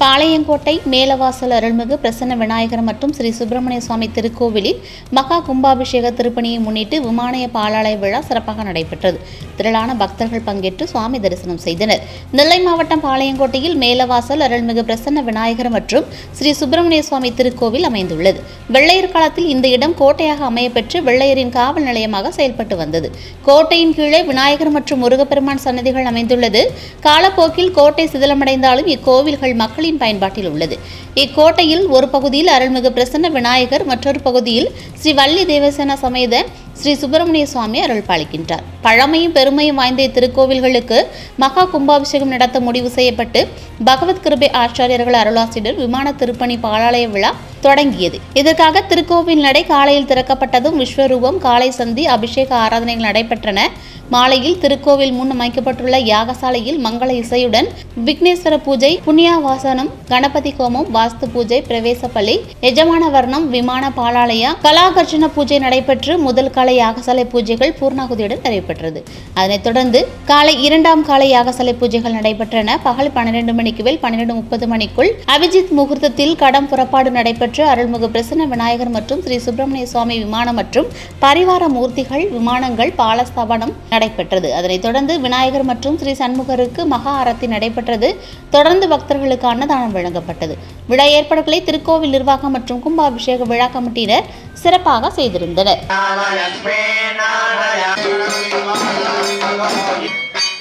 பாளையங்கோட்டை மேலவாசல் அருள்மிகு பிரசன்ன விநாயகர் மற்றும் ஸ்ரீ சுப்பிரமணிய சுவாமி திருக்கோவிலில் மகா கும்பாபிஷேக திருப்பணியை முன்னிட்டு விமானய பாலாலய விழா சிறப்பாக நடைபெற்றது திரளான பக்தர்கள் பங்கேற்று சுவாமி தரிசனம் செய்தனர் நெல்லை மாவட்டம் பாளையங்கோட்டையில் மேலவாசல் அருள்மிகு பிரசன்ன விநாயகர் மற்றும் ஸ்ரீ சுப்பிரமணிய சுவாமி திருக்கோவில் அமைந்துள்ளது வெள்ளையர் காலத்தில் இந்த இடம் கோட்டையாக அமையப்பெற்று வெள்ளையரின் காவல் நிலையமாக செயல்பட்டு வந்தது கோட்டையின் கீழே விநாயகர் மற்றும் முருகப்பெருமான் சன்னதிகள் அமைந்துள்ளது காலப்போக்கில் கோட்டை சிதிலமடைந்தாலும் இக்கோவில்கள் மக்களின் பயன்பாட்டில் உள்ளது இக்கோட்டையில் ஒரு பகுதியில் அருள்மிகு பிரசன்ன விநாயகர் மற்றொரு பகுதியில் ஸ்ரீ வள்ளி தேவசேன சமேத ஸ்ரீ சுப்பிரமணிய சுவாமி அருள் பாலிக்கின்றார் பழமையும் பெருமையும் வாய்ந்த இத்திருக்கோவில்களுக்கு மகா கும்பாபிஷேகம் நடத்த முடிவு செய்யப்பட்டு பகவத் கிருபை ஆச்சாரியர்கள் அருளாசிரியர் விமான திருப்பணி பாலாலய விழா தொடங்கியது இதற்காக திருக்கோவில் நடை காலையில் திறக்கப்பட்டதும் விஸ்வரூபம் காலை சந்தி அபிஷேக ஆராதனைகள் நடைபெற்றன மாலையில் திருக்கோவில் முன் அமைக்கப்பட்டுள்ள யாகசாலையில் மங்கள இசையுடன் விக்னேஸ்வர பூஜை புண்ணியாவாசனம் கணபதி கோமம் வாஸ்து பூஜை பிரவேச பலி எஜமான வர்ணம் விமான பாலாலயா கலாகர்ஜன பூஜை நடைபெற்று முதல் கால யாகசாலை பூஜைகள் பூர்ணாகுதியுடன் நடைபெற்றது அதனைத் தொடர்ந்து காலை இரண்டாம் கால யாகசாலை பூஜைகள் நடைபெற்றன பகல் பன்னிரண்டு மணிக்கு மேல் பன்னிரண்டு முப்பது மணிக்குள் அபிஜித் முகூர்த்தத்தில் கடம் புறப்பாடு நடைபெற்று அருள்மிகு பிரசன்ன விநாயகர் மற்றும் ஸ்ரீ சுப்பிரமணிய சுவாமி விமானம் மற்றும் பரிவார மூர்த்திகள் விமானங்கள் பாலஸ்தாபனம் நடைபெற்றது அதனைத் தொடர்ந்து விநாயகர் மற்றும் ஸ்ரீ சண்முகருக்கு மகா ஆரத்தி நடைபெற்றது தொடர்ந்து பக்தர்களுக்கு அன்னதானம் வழங்கப்பட்டது விழா ஏற்பாடுகளை திருக்கோவில் நிர்வாகம் மற்றும் கும்பாபிஷேக விழா கமிட்டியினர் சிறப்பாக செய்திருந்தனர் நாம லக்ஷ்மீ நாராயண